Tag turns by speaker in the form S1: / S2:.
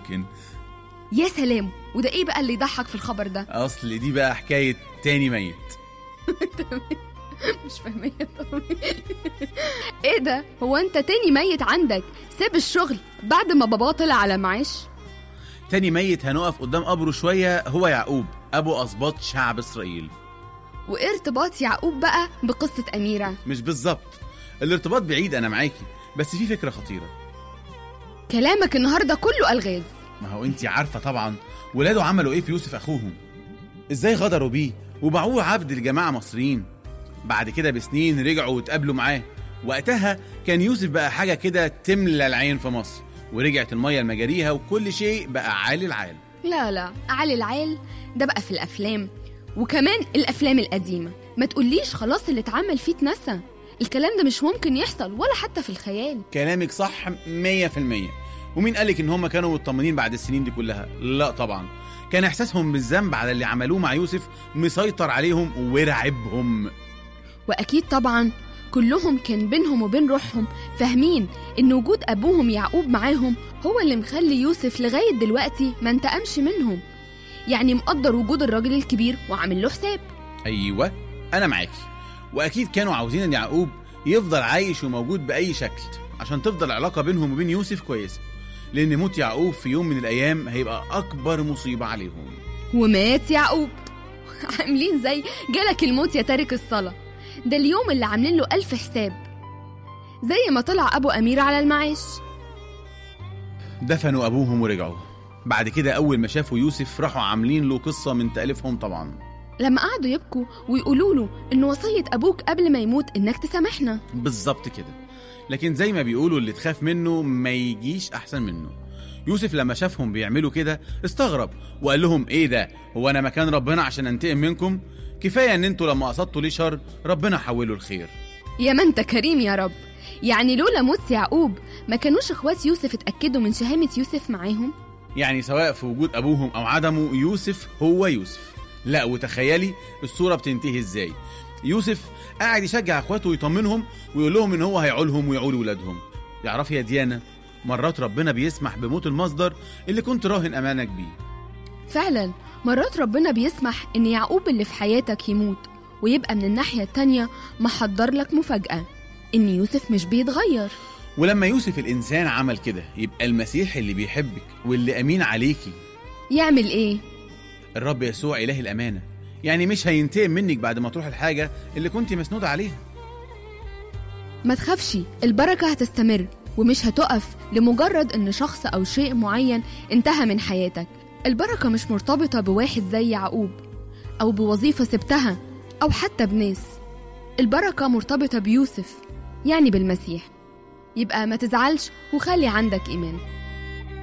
S1: ممكن
S2: يا سلام وده ايه بقى اللي يضحك في الخبر ده
S1: اصل دي بقى حكايه تاني ميت
S2: مش فاهمه طبعا ايه ده هو انت تاني ميت عندك ساب الشغل بعد ما باباه طلع على معاش
S1: تاني ميت هنقف قدام قبره شويه هو يعقوب ابو اسباط شعب اسرائيل
S2: وايه ارتباط يعقوب بقى بقصه اميره
S1: مش بالظبط الارتباط بعيد انا معاكي بس في فكره خطيره
S2: كلامك النهارده كله الغاز
S1: ما هو انت عارفه طبعا ولاده عملوا ايه في يوسف اخوهم ازاي غدروا بيه وباعوه عبد لجماعه مصريين بعد كده بسنين رجعوا واتقابلوا معاه وقتها كان يوسف بقى حاجه كده تملى العين في مصر ورجعت الميه لمجاريها وكل شيء بقى عالي العال
S2: لا لا علي العال ده بقى في الافلام وكمان الافلام القديمه ما تقوليش خلاص اللي اتعمل فيه اتنسى الكلام ده مش ممكن يحصل ولا حتى في الخيال
S1: كلامك صح 100% ومين قالك ان هم كانوا مطمنين بعد السنين دي كلها لا طبعا كان احساسهم بالذنب على اللي عملوه مع يوسف مسيطر عليهم ورعبهم
S2: واكيد طبعا كلهم كان بينهم وبين روحهم فاهمين ان وجود ابوهم يعقوب معاهم هو اللي مخلي يوسف لغايه دلوقتي ما انتقمش منهم يعني مقدر وجود الراجل الكبير وعامل له حساب
S1: ايوه انا معاكي واكيد كانوا عاوزين ان يعقوب يفضل عايش وموجود باي شكل عشان تفضل العلاقه بينهم وبين يوسف كويسه لان موت يعقوب في يوم من الايام هيبقى اكبر مصيبه عليهم
S2: ومات يعقوب عاملين زي جالك الموت يا تارك الصلاة ده اليوم اللي عاملين له ألف حساب زي ما طلع أبو أميرة على المعاش
S1: دفنوا ابوهم ورجعوا بعد كده اول ما شافوا يوسف راحوا عاملين له قصه من تاليفهم طبعا
S2: لما قعدوا يبكوا ويقولوا له إن وصية أبوك قبل ما يموت إنك تسامحنا
S1: بالظبط كده لكن زي ما بيقولوا اللي تخاف منه ما يجيش احسن منه يوسف لما شافهم بيعملوا كده استغرب وقال لهم ايه ده هو انا مكان ربنا عشان انتقم منكم كفايه ان انتوا لما قصدتوا ليه شر ربنا حوله الخير
S2: يا ما أنت كريم يا رب يعني لولا موت يعقوب ما كانوش إخوات يوسف اتأكدوا من شهامة يوسف معاهم
S1: يعني سواء في وجود ابوهم او عدمه يوسف هو يوسف لا وتخيلي الصوره بتنتهي ازاي يوسف قاعد يشجع اخواته ويطمنهم ويقول لهم ان هو هيعولهم ويعول ولادهم يعرفي يا ديانا مرات ربنا بيسمح بموت المصدر اللي كنت راهن امانك بيه
S2: فعلا مرات ربنا بيسمح إن يعقوب اللي في حياتك يموت ويبقى من الناحية التانية محضر لك مفاجأة إن يوسف مش بيتغير
S1: ولما يوسف الانسان عمل كده يبقى المسيح اللي بيحبك واللي امين عليكي
S2: يعمل إيه؟
S1: الرب يسوع اله الامانه يعني مش هينتقم منك بعد ما تروح الحاجه اللي كنت مسنوده عليها
S2: ما تخافش البركة هتستمر ومش هتقف لمجرد إن شخص أو شيء معين انتهى من حياتك البركة مش مرتبطة بواحد زي يعقوب أو بوظيفة سبتها أو حتى بناس البركة مرتبطة بيوسف يعني بالمسيح يبقى ما تزعلش وخلي عندك إيمان